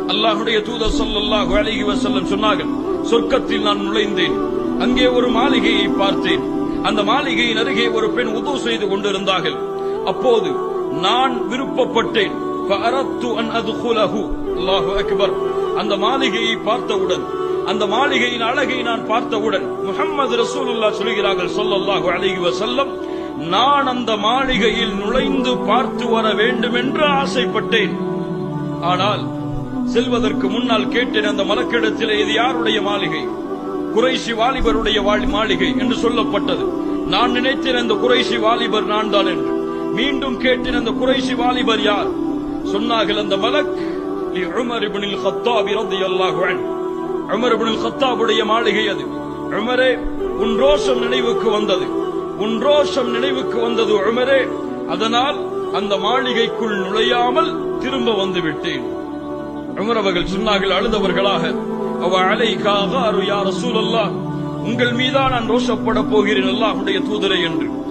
அல்லாஹுடைய தூதர் ஸல்லல்லாஹு அலைஹி வஸல்லம் சொன்னார்கள் சொர்க்கத்தில் நான் நுழைந்தேன் அங்கே ஒரு மாளிகையை பார்த்தேன் அந்த மாளிகையின் அருகே ஒரு பெண் உது செய்து கொண்டிருந்தார்கள் அப்போது நான் விருப்பப்பட்டேன் فأردت أن أدخله. அல்லாஹு அக்பர் அந்த மாளிகையை பார்த்தவுடன் அந்த மாளிகையின் அழகை நான் பார்த்தவுடன் முஹம்மது ரசூலுல்லாஹ் சொல்கிறார்கள் ஸல்லல்லாஹு அலைஹி வஸல்லம் நான் அந்த மாளிகையில் நுழைந்து பார்த்து வர வேண்டும் என்று ஆசைப்பட்டேன் ஆனால் செல்வதற்கு முன்னால் கேட்டேன் அந்த மலக்கிடத்திலே இது யாருடைய மாளிகை குறைஷி வாலிபருடைய வாழி- மாளிகை என்று சொல்லப்பட்டது நான் நினைத்தேன் அந்த குறைஷி வாலிபர் நான் தான் என்று மீண்டும் கேட்டேன் அந்த குறைஷி வாலிபர் யார் சொன்னார்கள் அந்த மலக் லி உமர் இப்னுல் கத்தாப் ரலியல்லாஹு அன்ஹு உமர் இப்னுல் கத்தாபுடைய மாளிகை அது உமரே உன் ரோஷம் நினைவுக்கு வந்தது உன் ரோஷம் நினைவுக்கு வந்தது உமரே அதனால் அந்த மாளிகைக்குள் நுழையாமல் திரும்ப வந்து விட்டேன் உமர் அவர்கள் சொன்னார்கள் அழுதவர்களாக அவ அலைக்காக அரு யார் ரசூலல்லாஹ் உங்கள் மீதா நான் ரோஷப்பட போகிறேன் அல்லாஹ்வுடைய தூதரை என்று